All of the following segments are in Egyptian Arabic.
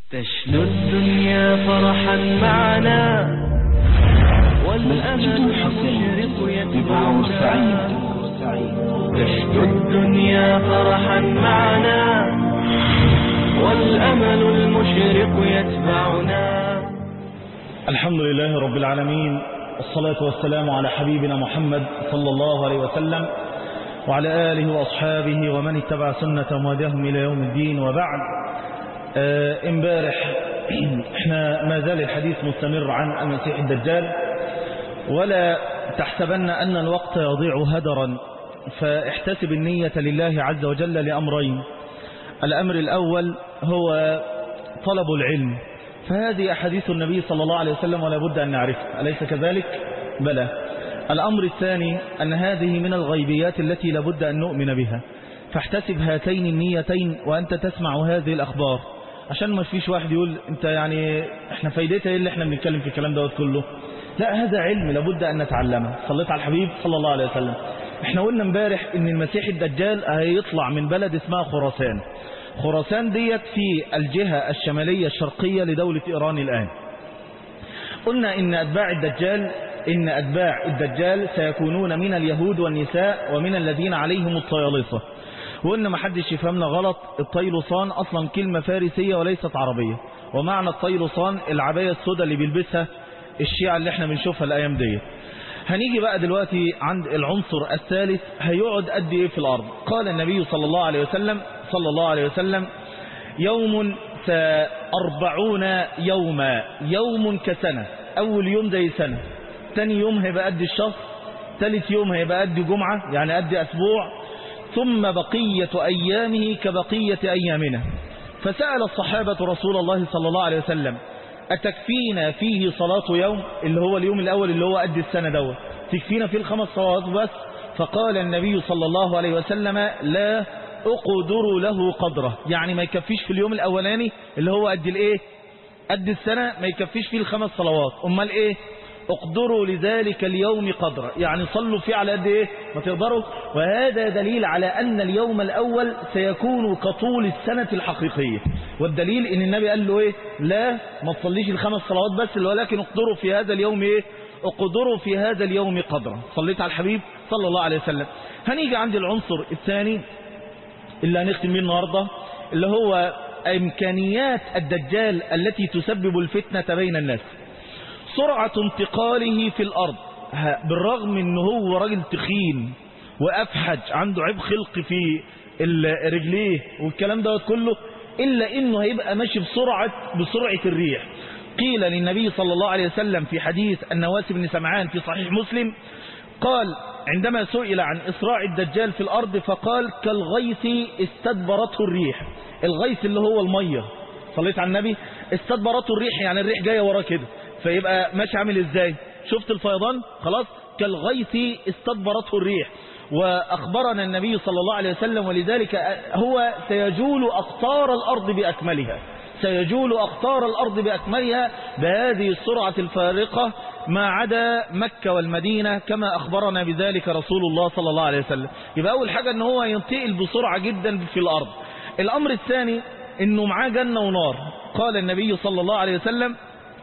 تشنو الدنيا فرحا معنا والأمل المشرق يتبعنا تشنو الدنيا فرحا معنا والأمل المشرق يتبعنا الحمد لله رب العالمين والصلاة والسلام على حبيبنا محمد صلى الله عليه وسلم وعلى آله وأصحابه ومن اتبع سنة وهداهم إلى يوم الدين وبعد آه، امبارح احنا ما زال الحديث مستمر عن المسيح الدجال ولا تحسبن أن الوقت يضيع هدرا فاحتسب النية لله عز وجل لأمرين الأمر الأول هو طلب العلم فهذه أحاديث النبي صلى الله عليه وسلم ولا بد أن نعرفها أليس كذلك؟ بلى الأمر الثاني أن هذه من الغيبيات التي لابد أن نؤمن بها فاحتسب هاتين النيتين وأنت تسمع هذه الأخبار عشان ما فيش واحد يقول أنت يعني احنا فايدتها ايه اللي احنا بنتكلم في الكلام دوت كله لا هذا علم لابد أن نتعلمه صليت على الحبيب صلى الله عليه وسلم احنا قلنا امبارح ان المسيح الدجال هيطلع من بلد اسمها خراسان خراسان ديت في الجهة الشمالية الشرقية لدولة إيران الآن قلنا إن أتباع الدجال إن أتباع الدجال سيكونون من اليهود والنساء ومن الذين عليهم الطيالصة وإن ما حدش يفهمنا غلط الطيلصان أصلا كلمة فارسية وليست عربية ومعنى الطيلصان العباية السوداء اللي بيلبسها الشيعة اللي احنا بنشوفها الأيام دي هنيجي بقى دلوقتي عند العنصر الثالث هيقعد قد ايه في الأرض قال النبي صلى الله عليه وسلم صلى الله عليه وسلم يوم أربعون يوما يوم كسنة أول يوم زي سنة تاني يوم هيبقى قد الشهر ثالث يوم هيبقى قد جمعة يعني قد أسبوع ثم بقية أيامه كبقية أيامنا فسأل الصحابة رسول الله صلى الله عليه وسلم أتكفينا فيه صلاة يوم اللي هو اليوم الأول اللي هو قد السنة دوت تكفينا فيه الخمس صلوات بس فقال النبي صلى الله عليه وسلم لا أقدر له قدره يعني ما يكفيش في اليوم الأولاني اللي هو قد الإيه قد السنة ما يكفيش فيه الخمس صلوات أمال إيه اقدروا لذلك اليوم قدره يعني صلوا فيه على قد ايه ما تقدروا وهذا دليل على أن اليوم الأول سيكون كطول السنة الحقيقية والدليل ان النبي قال له ايه لا ما تصليش الخمس صلوات بس ولكن اقدروا في هذا اليوم ايه اقدروا في هذا اليوم قدره صليت على الحبيب صلى الله عليه وسلم هنيجي عند العنصر الثاني اللي هنختم بيه النهاردة اللي هو إمكانيات الدجال التي تسبب الفتنة بين الناس سرعة انتقاله في الأرض بالرغم ان هو راجل تخين وأفحج عنده عيب خلق في رجليه والكلام دوت كله إلا إنه هيبقى ماشي بسرعة بسرعة الريح قيل للنبي صلى الله عليه وسلم في حديث النواس بن سمعان في صحيح مسلم قال عندما سئل عن إسراع الدجال في الأرض فقال كالغيث استدبرته الريح الغيث اللي هو المية صليت على النبي استدبرته الريح يعني الريح جاية وراه كده فيبقى ماشي عامل ازاي شفت الفيضان خلاص كالغيث استدبرته الريح وأخبرنا النبي صلى الله عليه وسلم ولذلك هو سيجول أقطار الأرض بأكملها سيجول أقطار الأرض بأكملها بهذه السرعة الفارقة ما عدا مكة والمدينة كما أخبرنا بذلك رسول الله صلى الله عليه وسلم يبقى أول حاجة أنه هو ينتقل بسرعة جدا في الأرض الأمر الثاني أنه معاه جنة ونار قال النبي صلى الله عليه وسلم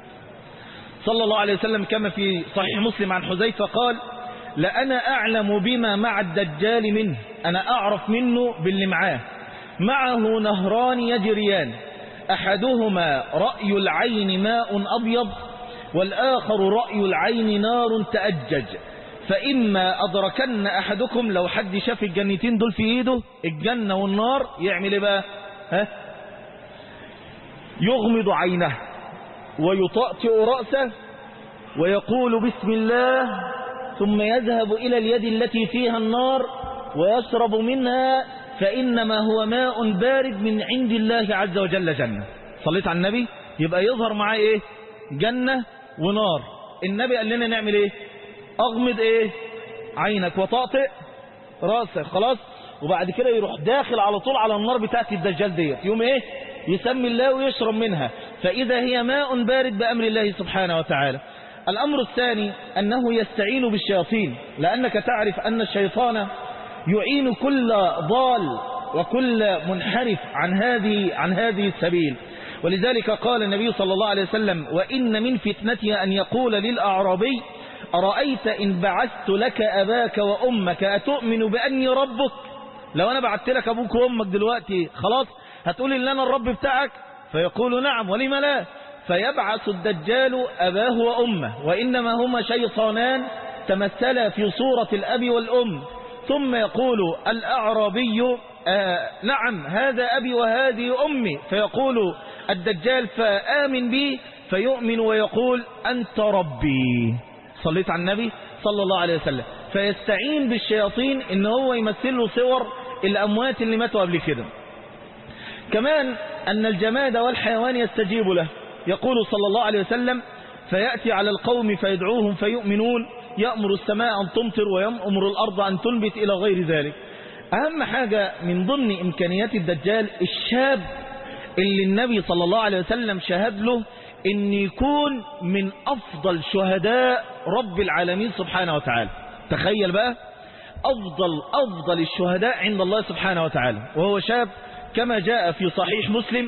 صلى الله عليه وسلم كما في صحيح مسلم عن حذيفة قال لأنا أعلم بما مع الدجال منه أنا أعرف منه باللي معاه معه نهران يجريان أحدهما رأي العين ماء أبيض والآخر رأي العين نار تأجج فإما أدركن أحدكم لو حد شاف الجنتين دول في إيده الجنة والنار يعمل إيه بقى ها يغمض عينه ويطأطئ رأسه ويقول بسم الله ثم يذهب إلى اليد التي فيها النار ويشرب منها فإنما هو ماء بارد من عند الله عز وجل جنة صليت على النبي يبقى يظهر معاه إيه جنة ونار النبي قال لنا نعمل إيه أغمض إيه عينك وطأطئ رأسك خلاص وبعد كده يروح داخل على طول على النار بتاعت الدجال ديت يوم إيه يسمي الله ويشرب منها فإذا هي ماء بارد بأمر الله سبحانه وتعالى الأمر الثاني أنه يستعين بالشياطين لأنك تعرف أن الشيطان يعين كل ضال وكل منحرف عن هذه عن هذه السبيل ولذلك قال النبي صلى الله عليه وسلم وإن من فتنتها أن يقول للأعرابي أرأيت إن بعثت لك أباك وأمك أتؤمن بأني ربك لو أنا بعثت لك أبوك وأمك دلوقتي خلاص هتقول إن أنا الرب بتاعك فيقول نعم ولم لا فيبعث الدجال أباه وأمه وإنما هما شيطانان تمثلا في صورة الأب والأم ثم يقول الأعرابي آه نعم هذا أبي وهذه أمي فيقول الدجال فآمن بي فيؤمن ويقول أنت ربي صليت على النبي صلى الله عليه وسلم فيستعين بالشياطين ان هو يمثل له صور الأموات اللي ماتوا قبل كده كمان أن الجماد والحيوان يستجيب له يقول صلى الله عليه وسلم فيأتي على القوم فيدعوهم فيؤمنون يأمر السماء أن تمطر ويأمر الأرض أن تنبت إلى غير ذلك أهم حاجة من ضمن إمكانيات الدجال الشاب اللي النبي صلى الله عليه وسلم شهد له ان يكون من افضل شهداء رب العالمين سبحانه وتعالى تخيل بقى افضل افضل الشهداء عند الله سبحانه وتعالى وهو شاب كما جاء في صحيح مسلم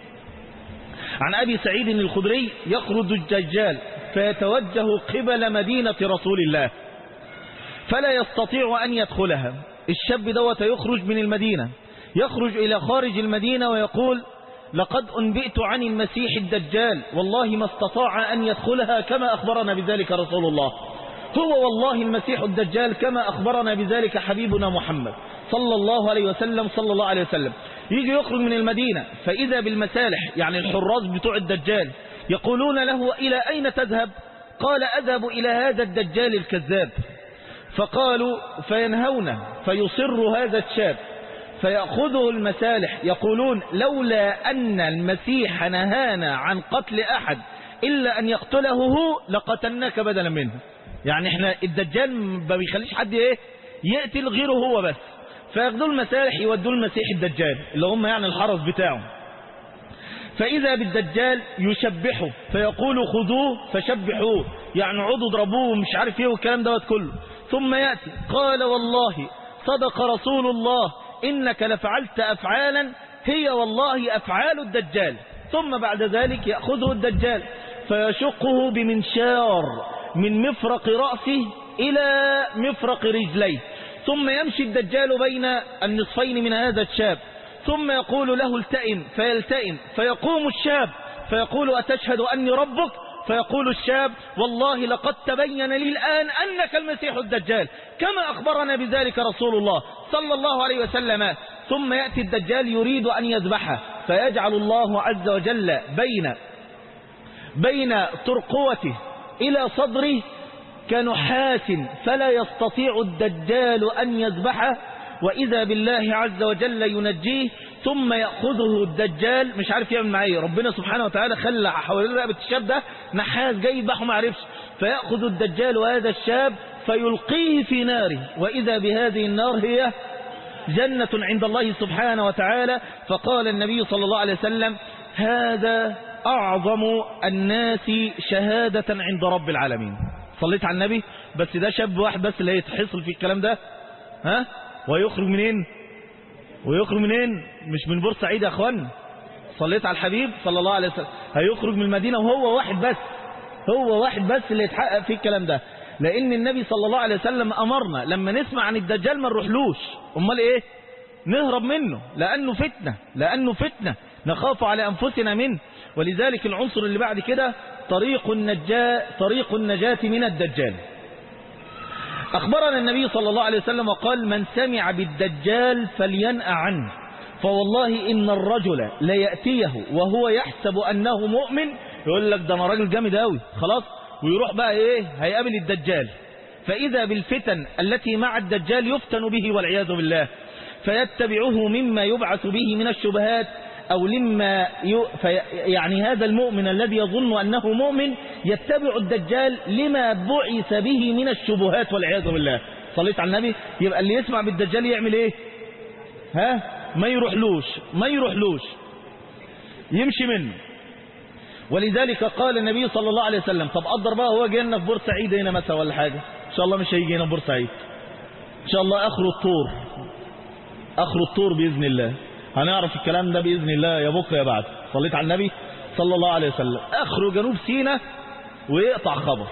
عن ابي سعيد الخدري يخرج الدجال فيتوجه قبل مدينة رسول الله فلا يستطيع ان يدخلها الشاب دوت يخرج من المدينة يخرج الى خارج المدينة ويقول لقد أنبئت عن المسيح الدجال والله ما استطاع أن يدخلها كما أخبرنا بذلك رسول الله هو والله المسيح الدجال كما أخبرنا بذلك حبيبنا محمد صلى الله عليه وسلم صلى الله عليه وسلم يجي يخرج من المدينة فإذا بالمسالح يعني الحراس بتوع الدجال يقولون له إلى أين تذهب قال أذهب إلى هذا الدجال الكذاب فقالوا فينهونه فيصر هذا الشاب فيأخذه المسالح يقولون لولا أن المسيح نهانا عن قتل أحد إلا أن يقتله هو لقتلناك بدلا منه يعني احنا الدجال ما بيخليش حد ايه يقتل غيره هو بس فياخذوا المسالح يودوا المسيح الدجال اللي هم يعني الحرس بتاعه فإذا بالدجال يشبحه فيقول خذوه فشبحوه يعني عضوا اضربوه ومش عارف ايه والكلام دوت كله ثم يأتي قال والله صدق رسول الله إنك لفعلت أفعالا هي والله أفعال الدجال ثم بعد ذلك يأخذه الدجال فيشقه بمنشار من مفرق رأسه إلى مفرق رجليه ثم يمشي الدجال بين النصفين من هذا الشاب ثم يقول له التئم فيلتئم فيقوم الشاب فيقول أتشهد أني ربك فيقول الشاب والله لقد تبين لي الآن أنك المسيح الدجال كما أخبرنا بذلك رسول الله صلى الله عليه وسلم ثم يأتي الدجال يريد أن يذبحه فيجعل الله عز وجل بين بين ترقوته إلى صدره كنحاس فلا يستطيع الدجال أن يذبحه وإذا بالله عز وجل ينجيه ثم يأخذه الدجال مش عارف يعمل معاه ربنا سبحانه وتعالى خلى حوالين رقبة الشاب ده نحاس جاي يذبحه ما عرفش فيأخذ الدجال هذا الشاب فيلقيه في ناره وإذا بهذه النار هي جنة عند الله سبحانه وتعالى فقال النبي صلى الله عليه وسلم هذا أعظم الناس شهادة عند رب العالمين صليت على النبي بس ده شاب واحد بس اللي هيتحصل في الكلام ده ها ويخرج منين ويخرج منين مش من بورسعيد يا اخوان صليت على الحبيب صلى الله عليه وسلم هيخرج من المدينة وهو واحد بس هو واحد بس اللي يتحقق فيه الكلام ده لان النبي صلى الله عليه وسلم امرنا لما نسمع عن الدجال ما نروحلوش امال ايه نهرب منه لانه فتنة لانه فتنة نخاف على انفسنا منه ولذلك العنصر اللي بعد كده طريق النجاة طريق النجاة من الدجال أخبرنا النبي صلى الله عليه وسلم وقال من سمع بالدجال فلينأ عنه فوالله إن الرجل ليأتيه وهو يحسب أنه مؤمن يقول لك ده أنا راجل جامد أوي خلاص ويروح بقى إيه هيقابل الدجال فإذا بالفتن التي مع الدجال يفتن به والعياذ بالله فيتبعه مما يبعث به من الشبهات أو لما ي... في... يعني هذا المؤمن الذي يظن أنه مؤمن يتبع الدجال لما بعث به من الشبهات والعياذ بالله صليت على النبي يبقى اللي يسمع بالدجال يعمل ايه ها ما يروحلوش ما يروحلوش يمشي منه ولذلك قال النبي صلى الله عليه وسلم طب قدر بقى هو جاي لنا في بورسعيد هنا مثلا ولا حاجة ان شاء الله مش هيجي هنا في بورسعيد ان شاء الله اخر الطور اخر الطور باذن الله هنعرف الكلام ده بإذن الله يا بكرة يا بعد صليت على النبي صلى الله عليه وسلم اخره جنوب سينا ويقطع خبر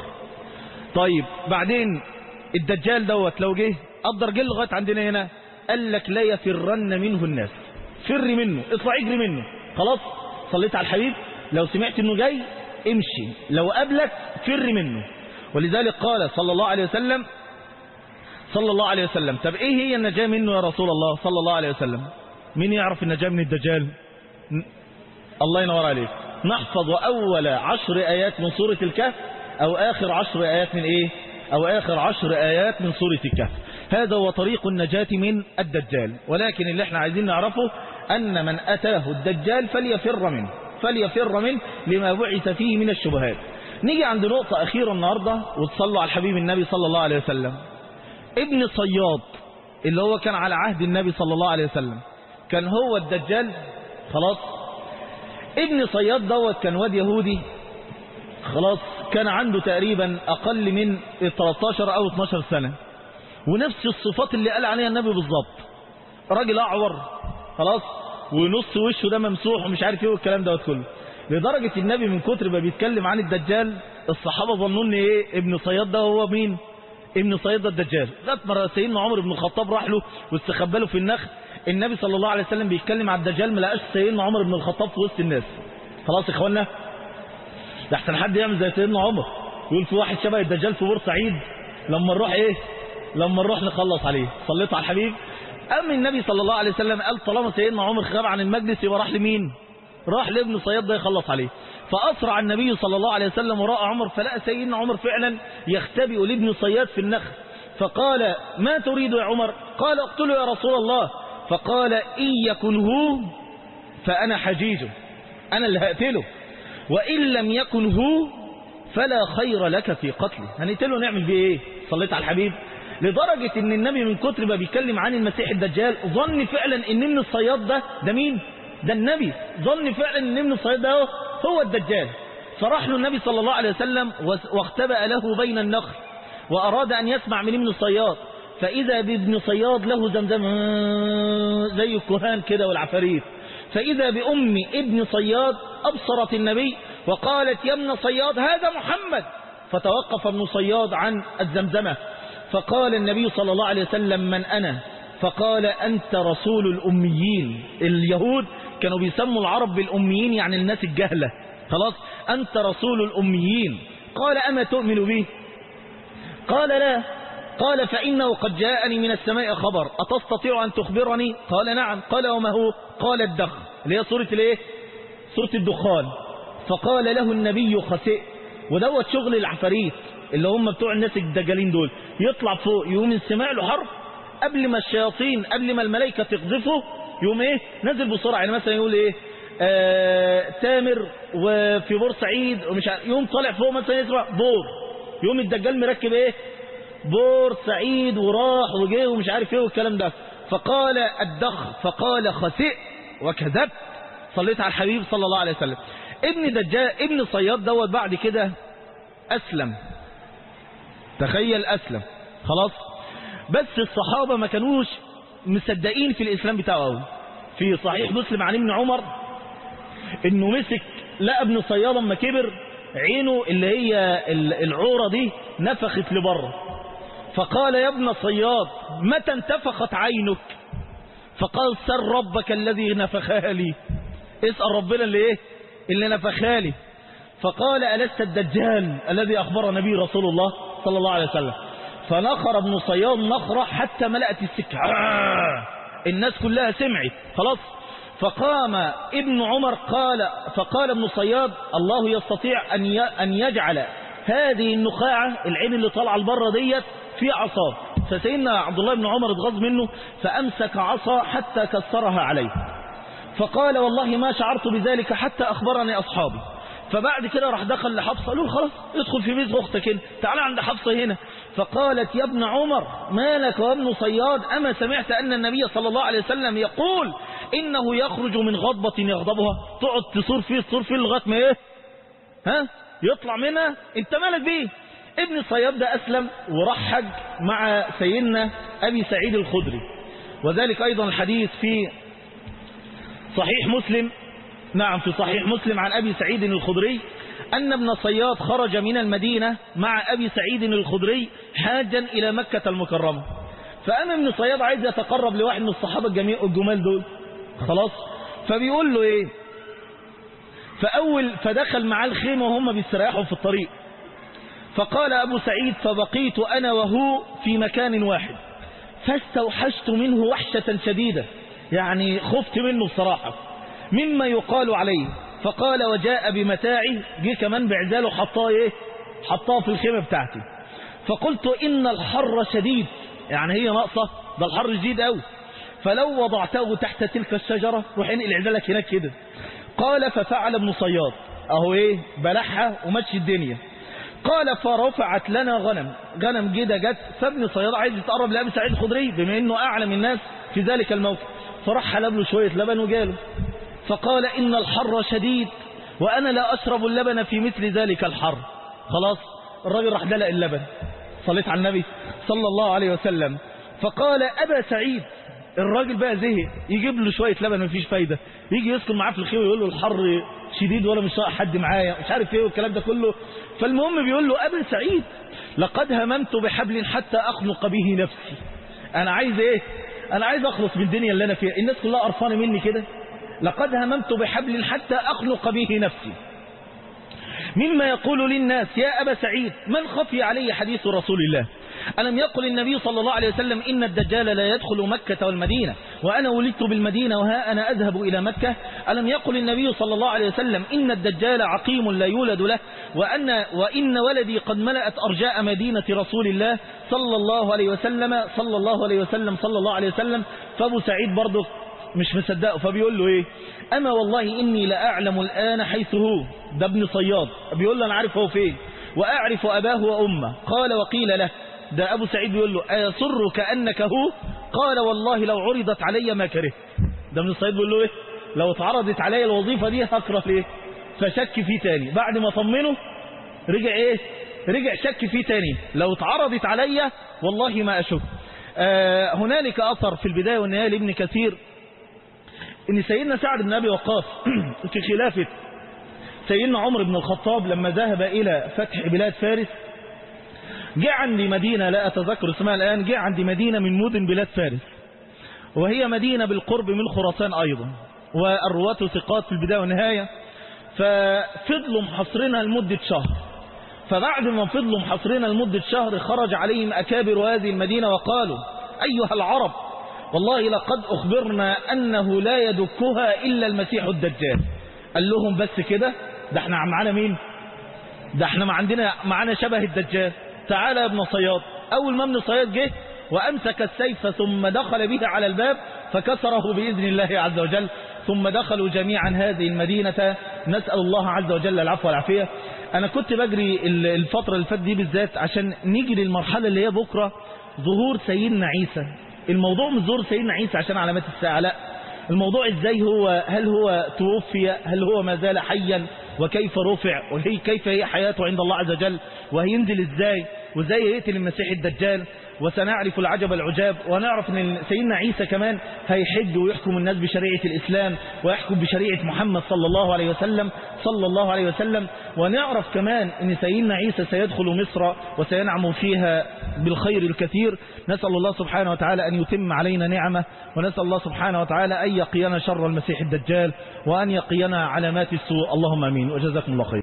طيب بعدين الدجال دوت لو جه قدر جه لغايه عندنا هنا قال لك لا يفرن منه الناس فر منه اطلع اجري منه خلاص صليت على الحبيب لو سمعت انه جاي امشي لو قابلك فر منه ولذلك قال صلى الله عليه وسلم صلى الله عليه وسلم طب ايه هي النجاة منه يا رسول الله صلى الله عليه وسلم مين يعرف النجاة من الدجال ن- الله ينور عليك نحفظ اول عشر ايات من سورة الكهف او اخر عشر ايات من ايه او اخر عشر ايات من سورة الكهف هذا هو طريق النجاة من الدجال ولكن اللي احنا عايزين نعرفه ان من اتاه الدجال فليفر منه فليفر منه لما بعث فيه من الشبهات نيجي عند نقطة اخيرة النهاردة وتصلوا على الحبيب النبي صلى الله عليه وسلم ابن صياد اللي هو كان على عهد النبي صلى الله عليه وسلم كان هو الدجال خلاص ابن صياد دوت كان واد يهودي خلاص كان عنده تقريبا اقل من 13 او 12 سنة ونفس الصفات اللي قال عليها النبي بالظبط راجل اعور خلاص ونص وشه ده ممسوح ومش عارف ايه والكلام دوت كله لدرجة النبي من كتر ما بيتكلم عن الدجال الصحابة ظنوا ان ايه ابن صياد ده هو مين ابن صياد ده الدجال لغايه مرة سيدنا عمر بن الخطاب راح له واستخبى له في النخل النبي صلى الله عليه وسلم بيتكلم على الدجال ما لقاش سيدنا عمر بن الخطاب في وسط الناس خلاص يا اخوانا ده احسن حد يعمل زي سيدنا عمر يقول في واحد شبه الدجال في بورسعيد لما نروح ايه لما نروح نخلص عليه صليت على الحبيب أم النبي صلى الله عليه وسلم قال طالما سيدنا عمر خاب عن المجلس يبقى راح لمين راح لابن صياد ده يخلص عليه فأسرع النبي صلى الله عليه وسلم وراء عمر فلقى سيدنا عمر فعلا يختبئ لابن صياد في النخل فقال ما تريد يا عمر قال اقتله يا رسول الله فقال إن يكن هو فأنا حجيجه أنا اللي هقتله وإن لم يكن هو فلا خير لك في قتله هنقتله نعمل بيه ايه صليت على الحبيب لدرجة ان النبي من كتر ما بيتكلم عن المسيح الدجال ظن فعلا ان ابن الصياد ده ده مين ده النبي ظن فعلا ان ابن الصياد ده هو الدجال فراح له النبي صلى الله عليه وسلم واختبأ له بين النخل وأراد أن يسمع من ابن الصياد فإذا بابن صياد له زمزم زي الكهان كده والعفاريت فإذا بأم ابن صياد أبصرت النبي وقالت يا ابن صياد هذا محمد فتوقف ابن صياد عن الزمزمة فقال النبي صلى الله عليه وسلم من أنا فقال أنت رسول الأميين اليهود كانوا بيسموا العرب بالأميين يعني الناس الجهلة خلاص أنت رسول الأميين قال أما تؤمن به قال لا قال فإنه قد جاءني من السماء خبر أتستطيع أن تخبرني قال نعم قال وما هو قال الدخ اللي هي سورة الايه سورة الدخان فقال له النبي خسئ ودوت شغل العفاريت اللي هم بتوع الناس الدجالين دول يطلع فوق يقوم السماء له حرف قبل ما الشياطين قبل ما الملائكة تقذفه يقوم ايه نزل بسرعة يعني مثلا يقول ايه آه تامر وفي بورسعيد ومش عارف يقوم طالع فوق مثلا يسمع بور يقوم الدجال مركب ايه بور سعيد وراح وجه ومش عارف ايه والكلام ده فقال الدخ فقال خسئ وكذبت صليت على الحبيب صلى الله عليه وسلم ابن دجال ابن صياد دوت بعد كده اسلم تخيل اسلم خلاص بس الصحابة ما كانوش مصدقين في الاسلام بتاعه قوي في صحيح مسلم عن ابن عمر انه مسك لقى ابن صياد لما كبر عينه اللي هي العورة دي نفخت لبره فقال يا ابن صياد متى انتفخت عينك فقال سر ربك الذي نفخها لي اسأل ربنا اللي ايه اللي نفخها لي فقال ألست الدجال الذي أخبر نبي رسول الله صلى الله عليه وسلم فنخر ابن صياد نخرة حتى ملأت السكة الناس كلها سمعت خلاص فقام ابن عمر قال فقال ابن صياد الله يستطيع أن أن يجعل هذه النخاعة العين اللي طالعه لبره ديت في عصاه فسيدنا عبد الله بن عمر اتغاظ منه فأمسك عصا حتى كسرها عليه فقال والله ما شعرت بذلك حتى أخبرني أصحابي فبعد كده راح دخل لحفصة قالوا خلاص ادخل في بيت أختك هنا تعالى عند حفصة هنا فقالت يا ابن عمر ما لك وابن صياد أما سمعت أن النبي صلى الله عليه وسلم يقول إنه يخرج من غضبة يغضبها تقعد تصور فيه تصور فيه لغاية ما إيه ها يطلع منها انت مالك بيه ابن صياد ده أسلم وراح حج مع سيدنا أبي سعيد الخدري وذلك أيضا الحديث في صحيح مسلم نعم في صحيح مسلم عن أبي سعيد الخدري أن ابن صياد خرج من المدينة مع أبي سعيد الخدري حاجا إلى مكة المكرمة فأنا ابن صياد عايز يتقرب لواحد من الصحابة الجميع الجمال دول خلاص فبيقول له ايه فأول فدخل معاه الخيمة وهم بيستريحوا في الطريق فقال أبو سعيد فبقيت أنا وهو في مكان واحد فاستوحشت منه وحشة شديدة يعني خفت منه بصراحة مما يقال عليه فقال وجاء بمتاعي جه كمان بعزاله حطاه ايه حطاه في الخيمة بتاعتي فقلت إن الحر شديد يعني هي ناقصة ده الحر شديد قوي فلو وضعته تحت تلك الشجرة روح انقل عزالك هناك كده قال ففعل ابن صياد اهو ايه بلعها ومشي الدنيا قال فرفعت لنا غنم غنم جدا جت فابن صياد عايز يتقرب لابي سعيد الخدري بما انه اعلم الناس في ذلك الموقف فراح حلب له شويه لبن وجاله فقال ان الحر شديد وانا لا اشرب اللبن في مثل ذلك الحر خلاص الراجل راح دلق اللبن صليت على النبي صلى الله عليه وسلم فقال ابا سعيد الراجل بقى زهق يجيب له شويه لبن مفيش فايده يجي يسكن معاه في الخير ويقول له الحر شديد ولا مش طايق حد معايا مش عارف ايه والكلام ده كله فالمهم بيقول له ابا سعيد لقد هممت بحبل حتى اخنق به نفسي انا عايز ايه انا عايز اخلص من الدنيا اللي انا فيها الناس كلها قرفانه مني كده لقد هممت بحبل حتى اخنق به نفسي مما يقول للناس يا أبا سعيد من خفي علي حديث رسول الله ألم يقل النبي صلى الله عليه وسلم إن الدجال لا يدخل مكة والمدينة وأنا ولدت بالمدينة وها أنا أذهب إلى مكة ألم يقل النبي صلى الله عليه وسلم إن الدجال عقيم لا يولد له وأن, وإن ولدي قد ملأت أرجاء مدينة رسول الله صلى الله عليه وسلم صلى الله عليه وسلم صلى الله عليه وسلم فأبو سعيد برضه مش مصدقه فبيقول له ايه اما والله اني لاعلم الان حيث هو ده ابن صياد بيقول له انا عارف هو فين واعرف اباه وامه قال وقيل له ده ابو سعيد بيقول له ايسرك انك هو قال والله لو عرضت علي ما كرهت ده ابن صياد بيقول له ايه لو اتعرضت علي الوظيفه دي هكره ليه فشك فيه تاني بعد ما طمنه رجع ايه رجع شك فيه تاني لو اتعرضت علي والله ما اشك آه هنالك اثر في البدايه والنهايه لابن كثير ان سيدنا سعد بن ابي وقاص في خلافه سيدنا عمر بن الخطاب لما ذهب الى فتح بلاد فارس جاء عندي مدينه لا اتذكر اسمها الان جاء عندي مدينه من مدن بلاد فارس وهي مدينه بالقرب من خراسان ايضا والرواة ثقات في البدايه والنهايه ففضلوا محصرينها لمده شهر فبعد ما فضلوا محصرينها لمده شهر خرج عليهم اكابر هذه المدينه وقالوا ايها العرب والله لقد أخبرنا أنه لا يدكها إلا المسيح الدجال قال لهم بس كده ده احنا معانا مين ده احنا ما عندنا معانا شبه الدجال تعالى يا ابن صياد أول ما ابن صياد جه وأمسك السيف ثم دخل به على الباب فكسره بإذن الله عز وجل ثم دخلوا جميعا هذه المدينة نسأل الله عز وجل العفو والعافية أنا كنت بجري الفترة اللي فاتت دي بالذات عشان نيجي للمرحلة اللي هي بكرة ظهور سيدنا عيسى الموضوع مش ظهور سيدنا عيسى عشان علامات الساعة لا الموضوع ازاي هو هل هو توفي هل هو ما زال حيا وكيف رفع وهي كيف هي حياته عند الله عز وجل وهينزل ازاي وازاي يقتل المسيح الدجال وسنعرف العجب العجاب ونعرف ان سيدنا عيسى كمان هيحج ويحكم الناس بشريعة الإسلام ويحكم بشريعة محمد صلى الله عليه وسلم صلى الله عليه وسلم ونعرف كمان ان سيدنا عيسى سيدخل مصر وسينعم فيها بالخير الكثير نسأل الله سبحانه وتعالى أن يتم علينا نعمة ونسأل الله سبحانه وتعالى أن يقينا شر المسيح الدجال وأن يقينا علامات السوء اللهم أمين وجزاكم الله خير